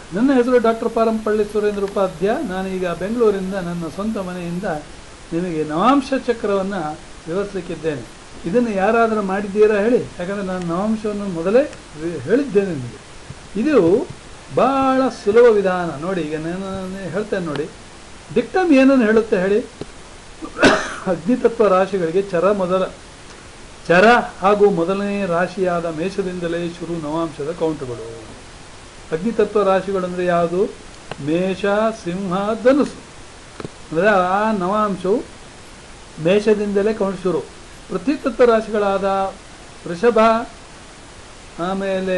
ನನ್ನ ಹೆಸರು ಡಾಕ್ಟರ್ ಪಾರಂಪಳ್ಳಿ ಸುರೇಂದ್ರ ಉಪಾಧ್ಯ ನಾನೀಗ ಬೆಂಗಳೂರಿಂದ ನನ್ನ ಸ್ವಂತ ಮನೆಯಿಂದ ನಿಮಗೆ ನವಾಂಶ ಚಕ್ರವನ್ನು ವಿವರಿಸಲಿಕ್ಕಿದ್ದೇನೆ ಇದನ್ನು ಯಾರಾದರೂ ಮಾಡಿದ್ದೀರಾ ಹೇಳಿ ಯಾಕಂದರೆ ನಾನು ನವಾಂಶವನ್ನು ಮೊದಲೇ ವಿ- ಹೇಳಿದ್ದೇನೆ ನಿಮಗೆ ಇದು ಭಾಳ ಸುಲಭ ವಿಧಾನ ನೋಡಿ ಈಗ ನಾನು ಹೇಳ್ತೇನೆ ನೋಡಿ ಡಿಕ್ಟಮ್ ಏನನ್ನು ಹೇಳುತ್ತೆ ಹೇಳಿ ಅಗ್ನಿತತ್ವ ರಾಶಿಗಳಿಗೆ ಚರ ಮೊದಲ ಚರ ಹಾಗೂ ಮೊದಲನೇ ರಾಶಿಯಾದ ಮೇಷದಿಂದಲೇ ಶುರು ನವಾಂಶದ ಕೌಂಟುಗಳು ಅಗ್ನಿತತ್ವ ರಾಶಿಗಳು ಅಂದರೆ ಯಾವುದು ಮೇಷ ಸಿಂಹ ಧನುಸು ಅಂದರೆ ಆ ನವಾಂಶವು ಮೇಷದಿಂದಲೇ ಕೌಂಟ್ ಶುರು ಪ್ರತಿ ತತ್ವ ರಾಶಿಗಳಾದ ವೃಷಭ ಆಮೇಲೆ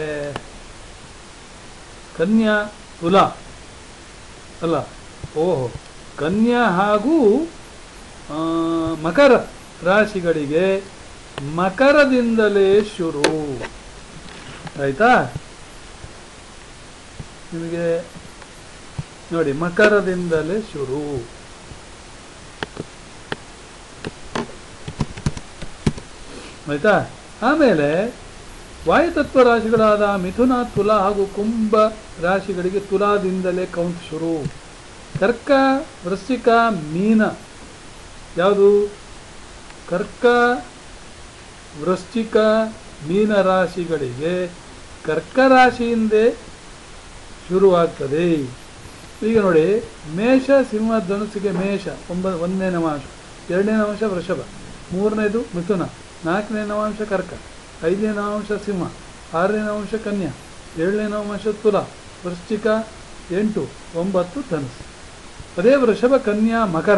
ಕನ್ಯಾ ತುಲಾ ಅಲ್ಲ ಓಹೋ ಕನ್ಯಾ ಹಾಗೂ ಆ, ಮಕರ ರಾಶಿಗಳಿಗೆ ಮಕರದಿಂದಲೇ ಶುರು ಆಯ್ತಾ ನಿಮಗೆ ನೋಡಿ ಮಕರದಿಂದಲೇ ಶುರು ಆಯ್ತಾ ಆಮೇಲೆ ವಾಯುತತ್ವ ರಾಶಿಗಳಾದ ಮಿಥುನ ತುಲಾ ಹಾಗೂ ಕುಂಭ ರಾಶಿಗಳಿಗೆ ತುಲಾದಿಂದಲೇ ಕೌಂಟ್ ಶುರು ಕರ್ಕ ವೃಶ್ಚಿಕ ಮೀನ ಯಾವುದು ಕರ್ಕ ವೃಶ್ಚಿಕ ಮೀನ ರಾಶಿಗಳಿಗೆ ಕರ್ಕ ರಾಶಿಯಿಂದೇ ಶುರುವಾಗ್ತದೆ ಈಗ ನೋಡಿ ಮೇಷ ಸಿಂಹ ಧನುಸ್ಸಿಗೆ ಮೇಷ ಒಂಬ ಒಂದನೇ ನವಾಂಶ ಎರಡನೇ ನವಾಂಶ ವೃಷಭ ಮೂರನೇದು ಮಿಥುನ ನಾಲ್ಕನೇ ನವಾಂಶ ಕರ್ಕ ಐದನೇ ನವಾಂಶ ಸಿಂಹ ಆರನೇ ನವಾಂಶ ಕನ್ಯಾ ಏಳನೇ ನವಾಂಶ ತುಲ ವೃಶ್ಚಿಕ ಎಂಟು ಒಂಬತ್ತು ಧನುಸ್ಸು ಅದೇ ವೃಷಭ ಕನ್ಯಾ ಮಕರ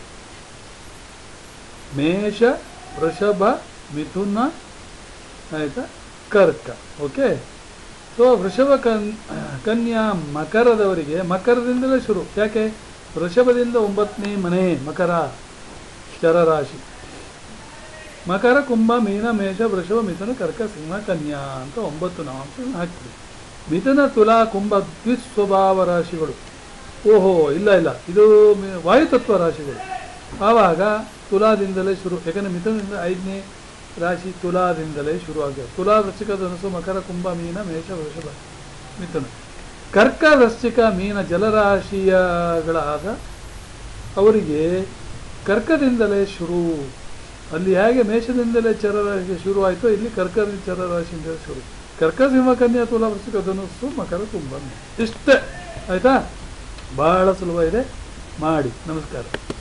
ಮೇಷ ವೃಷಭ ಮಿಥುನ ಆಯಿತಾ ಕರ್ಕ ಓಕೆ ಸೊ ವೃಷಭ ಕನ್ ಕನ್ಯಾ ಮಕರದವರಿಗೆ ಮಕರದಿಂದಲೇ ಶುರು ಯಾಕೆ ವೃಷಭದಿಂದ ಒಂಬತ್ತನೇ ಮನೆ ಮಕರ ಚರರಾಶಿ ಮಕರ ಕುಂಭ ಮೀನ ಮೇಷ ವೃಷಭ ಮಿಥುನ ಕರ್ಕ ಸಿಂಹ ಕನ್ಯಾ ಅಂತ ಒಂಬತ್ತು ನಾಮಾಂಶಗಳನ್ನು ಹಾಕ್ತೀವಿ ಮಿಥುನ ತುಲಾ ಕುಂಭ ದ್ವಿಸ್ವಭಾವ ರಾಶಿಗಳು ಓಹೋ ಇಲ್ಲ ಇಲ್ಲ ಇದು ಮಿ- ವಾಯುತತ್ವ ರಾಶಿಗಳು ಆವಾಗ ತುಲಾದಿಂದಲೇ ಶುರು ಯಾಕಂದರೆ ಮಿಥುನದಿಂದ ಐದನೇ ರಾಶಿ ತುಲಾದಿಂದಲೇ ಶುರು ಆಗಿದೆ ತುಲಾ ವೃಶ್ಚಿಕ ಧನುಸು ಮಕರ ಕುಂಭ ಮೀನ ಮೇಷ ವೃಷಭ ಮಿಥುನ ಕರ್ಕ ವೃಶ್ಚಿಕ ಮೀನ ಜಲರಾಶಿಯಗಳಾದ ಅವರಿಗೆ ಕರ್ಕದಿಂದಲೇ ಶುರು ಅಲ್ಲಿ ಹೇಗೆ ಮೇಷದಿಂದಲೇ ಚರರಾಶಿ ಶುರುವಾಯಿತು ಇಲ್ಲಿ ಕರ್ಕ ಚರರಾಶಿಯಿಂದಲೇ ಶುರು ಕರ್ಕ ಸಿಂಹ ಕನ್ಯಾ ತುಲಾ ವೃಶ್ಚಿಕ ಧನುಸ್ಸು ಮಕರ ಕುಂಭ ಮೀನ ಇಷ್ಟೇ ಆಯ್ತಾ ಬಹಳ ಸುಲಭ ಇದೆ ಮಾಡಿ ನಮಸ್ಕಾರ